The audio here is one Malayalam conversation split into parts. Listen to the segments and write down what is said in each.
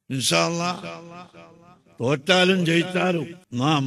ഇൻഷാല്ല തോറ്റാലും ജയിച്ചാലും നാം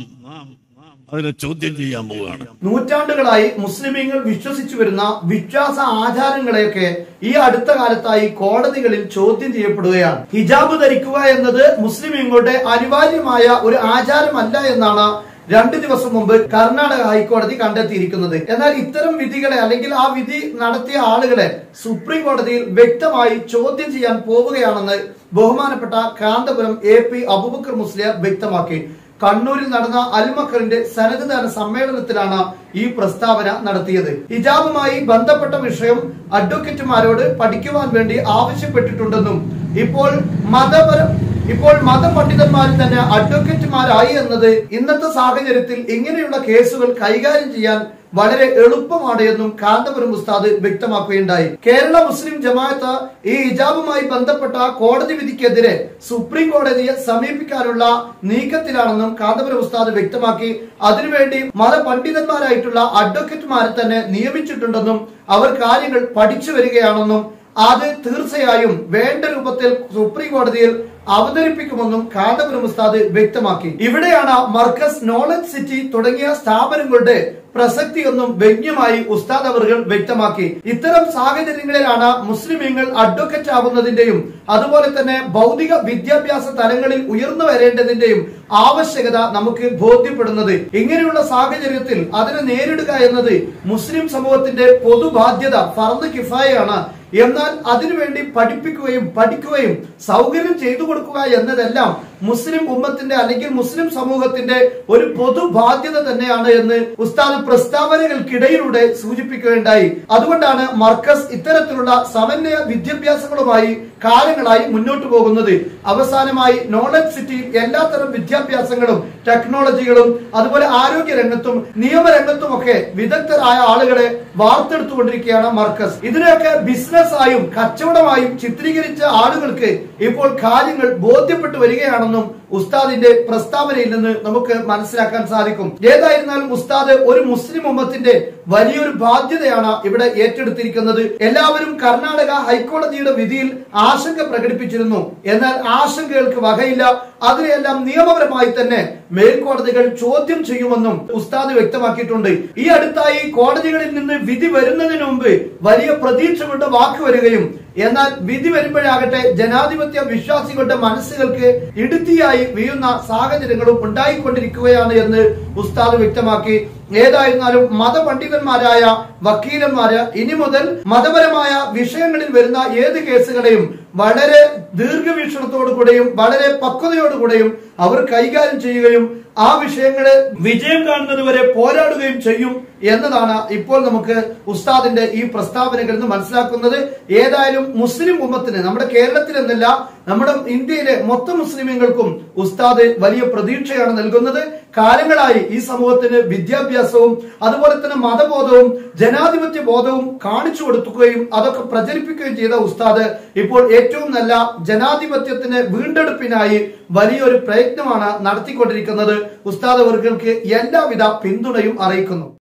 അതിനെ ചോദ്യം ചെയ്യാൻ പോവുകയാണ് നൂറ്റാണ്ടുകളായി മുസ്ലിമീങ്ങൾ വിശ്വസിച്ചു വരുന്ന വിശ്വാസ ആചാരങ്ങളെയൊക്കെ ഈ അടുത്ത കാലത്തായി കോടതികളിൽ ചോദ്യം ചെയ്യപ്പെടുകയാണ് ഹിജാബ് ധരിക്കുക എന്നത് മുസ്ലിമീങ്ങളുടെ അനിവാര്യമായ ഒരു ആചാരമല്ല എന്നാണ് രണ്ടു ദിവസം മുമ്പ് കർണാടക ഹൈക്കോടതി കണ്ടെത്തിയിരിക്കുന്നത് എന്നാൽ ഇത്തരം വിധികളെ അല്ലെങ്കിൽ ആ വിധി നടത്തിയ ആളുകളെ സുപ്രീം കോടതിയിൽ വ്യക്തമായി ചോദ്യം ചെയ്യാൻ പോവുകയാണെന്ന് ബഹുമാനപ്പെട്ട കാന്തപുരം എ പി അബുബക്കർ മുസ്ലിയാർ വ്യക്തമാക്കി കണ്ണൂരിൽ നടന്ന അൽമക്കറിന്റെ സന്നദ്ധദാന സമ്മേളനത്തിലാണ് ഈ പ്രസ്താവന നടത്തിയത് ഹിജാബുമായി ബന്ധപ്പെട്ട വിഷയം അഡ്വക്കേറ്റുമാരോട് പഠിക്കുവാൻ വേണ്ടി ആവശ്യപ്പെട്ടിട്ടുണ്ടെന്നും ഇപ്പോൾ മതപര ഇപ്പോൾ മതപണ്ഡിതന്മാരിൽ തന്നെ അഡ്വക്കേറ്റുമാരായി എന്നത് ഇന്നത്തെ സാഹചര്യത്തിൽ ഇങ്ങനെയുള്ള കേസുകൾ കൈകാര്യം ചെയ്യാൻ വളരെ എളുപ്പമാണ് എന്നും കാന്തപുരം ഉസ്താദ് വ്യക്തമാക്കുകയുണ്ടായി കേരള മുസ്ലിം ജമാഅത്ത് ഈ ഹിജാബുമായി ബന്ധപ്പെട്ട കോടതി വിധിക്കെതിരെ സുപ്രീം കോടതിയെ സമീപിക്കാനുള്ള നീക്കത്തിലാണെന്നും കാന്തപുരം ഉസ്താദ് വ്യക്തമാക്കി അതിനുവേണ്ടി മതപണ്ഡിതന്മാരായിട്ടുള്ള അഡ്വക്കേറ്റുമാരെ തന്നെ നിയമിച്ചിട്ടുണ്ടെന്നും അവർ കാര്യങ്ങൾ പഠിച്ചു വരികയാണെന്നും അത് തീർച്ചയായും വേണ്ട രൂപത്തിൽ സുപ്രീം കോടതിയിൽ അവതരിപ്പിക്കുമെന്നും കാന്തപുരം ഉസ്താദ് വ്യക്തമാക്കി ഇവിടെയാണ് മർക്കസ് നോളജ് സിറ്റി തുടങ്ങിയ സ്ഥാപനങ്ങളുടെ പ്രസക്തിയൊന്നും വ്യംഗ്യമായി ഉസ്താദ് അവർകൾ വ്യക്തമാക്കി ഇത്തരം സാഹചര്യങ്ങളിലാണ് മുസ്ലിമീങ്ങൾ അഡ്വക്കറ്റ് ആവുന്നതിന്റെയും അതുപോലെ തന്നെ ഭൗതിക വിദ്യാഭ്യാസ തലങ്ങളിൽ ഉയർന്നു വരേണ്ടതിന്റെയും ആവശ്യകത നമുക്ക് ബോധ്യപ്പെടുന്നത് ഇങ്ങനെയുള്ള സാഹചര്യത്തിൽ അതിനെ നേരിടുക എന്നത് മുസ്ലിം സമൂഹത്തിന്റെ പൊതുബാധ്യത ഫർദ് കിഫായാണ് എന്നാൽ അതിനുവേണ്ടി പഠിപ്പിക്കുകയും പഠിക്കുകയും സൗകര്യം ചെയ്തു കൊടുക്കുക എന്നതെല്ലാം മുസ്ലിം ഉമ്മത്തിന്റെ അല്ലെങ്കിൽ മുസ്ലിം സമൂഹത്തിന്റെ ഒരു പൊതു ബാധ്യത തന്നെയാണ് എന്ന് ഉസ്താദ് പ്രസ്താവനകൾക്കിടയിലൂടെ സൂചിപ്പിക്കുകയുണ്ടായി അതുകൊണ്ടാണ് മർക്കസ് ഇത്തരത്തിലുള്ള സമന്വയ വിദ്യാഭ്യാസങ്ങളുമായി കാലങ്ങളായി മുന്നോട്ട് പോകുന്നത് അവസാനമായി നോളജ് സിറ്റിയിൽ എല്ലാത്തരം വിദ്യാഭ്യാസങ്ങളും ടെക്നോളജികളും അതുപോലെ ആരോഗ്യ രംഗത്തും നിയമരംഗത്തും ഒക്കെ വിദഗ്ധരായ ആളുകളെ വാർത്തെടുത്തുകൊണ്ടിരിക്കുകയാണ് മർക്കസ് ഇതിനെയൊക്കെ ബിസിനസ് ആയും കച്ചവടമായും ചിത്രീകരിച്ച ആളുകൾക്ക് ഇപ്പോൾ കാര്യങ്ങൾ ബോധ്യപ്പെട്ടു വരികയാണെന്നും ഉസ്താദിന്റെ പ്രസ്താവനയിൽ നിന്ന് നമുക്ക് മനസ്സിലാക്കാൻ സാധിക്കും ഏതായിരുന്നാലും ഉസ്താദ് ഒരു മുസ്ലിം ഉമ്മത്തിന്റെ വലിയൊരു ബാധ്യതയാണ് ഇവിടെ ഏറ്റെടുത്തിരിക്കുന്നത് എല്ലാവരും കർണാടക ഹൈക്കോടതിയുടെ വിധിയിൽ ആശങ്ക പ്രകടിപ്പിച്ചിരുന്നു എന്നാൽ ആശങ്കകൾക്ക് വകയില്ല അതിനെയെല്ലാം നിയമപരമായി തന്നെ മേൽക്കോടതികൾ ചോദ്യം ചെയ്യുമെന്നും ഉസ്താദ് വ്യക്തമാക്കിയിട്ടുണ്ട് ഈ അടുത്തായി കോടതികളിൽ നിന്ന് വിധി വരുന്നതിന് മുമ്പ് വലിയ പ്രതീക്ഷകളുടെ വാക്ക് വരികയും എന്നാൽ വിധി വരുമ്പോഴാകട്ടെ ജനാധിപത്യ വിശ്വാസികളുടെ മനസ്സുകൾക്ക് ഇടുത്തിയായി വീഴുന്ന സാഹചര്യങ്ങളും ഉണ്ടായിക്കൊണ്ടിരിക്കുകയാണ് എന്ന് ഉസ്താദ് വ്യക്തമാക്കി ഏതായിരുന്നാലും മതപണ്ഡിതന്മാരായ വക്കീലന്മാര് ഇനി മുതൽ മതപരമായ വിഷയങ്ങളിൽ വരുന്ന ഏത് കേസുകളെയും വളരെ ദീർഘവീക്ഷണത്തോടു കൂടെയും വളരെ പക്വതയോടുകൂടെയും അവർ കൈകാര്യം ചെയ്യുകയും ആ വിഷയങ്ങളെ വിജയം കാണുന്നത് വരെ പോരാടുകയും ചെയ്യും എന്നതാണ് ഇപ്പോൾ നമുക്ക് ഉസ്താദിന്റെ ഈ പ്രസ്താവനകളിൽ നിന്ന് മനസ്സിലാക്കുന്നത് ഏതായാലും മുസ്ലിം ഉമ്മത്തിന് നമ്മുടെ കേരളത്തിൽ എന്നല്ല നമ്മുടെ ഇന്ത്യയിലെ മൊത്തം മുസ്ലിമുകൾക്കും ഉസ്താദ് വലിയ പ്രതീക്ഷയാണ് നൽകുന്നത് കാലങ്ങളായി ഈ സമൂഹത്തിന് വിദ്യാഭ്യാസവും അതുപോലെ തന്നെ മതബോധവും ജനാധിപത്യ ബോധവും കാണിച്ചു കൊടുക്കുകയും അതൊക്കെ പ്രചരിപ്പിക്കുകയും ചെയ്ത ഉസ്താദ് ഇപ്പോൾ ഏറ്റവും നല്ല ജനാധിപത്യത്തിന് വീണ്ടെടുപ്പിനായി വലിയൊരു പ്രയത്നമാണ് നടത്തിക്കൊണ്ടിരിക്കുന്നത് ഉസ്താദ് അവർക്ക് എല്ലാവിധ പിന്തുണയും അറിയിക്കുന്നു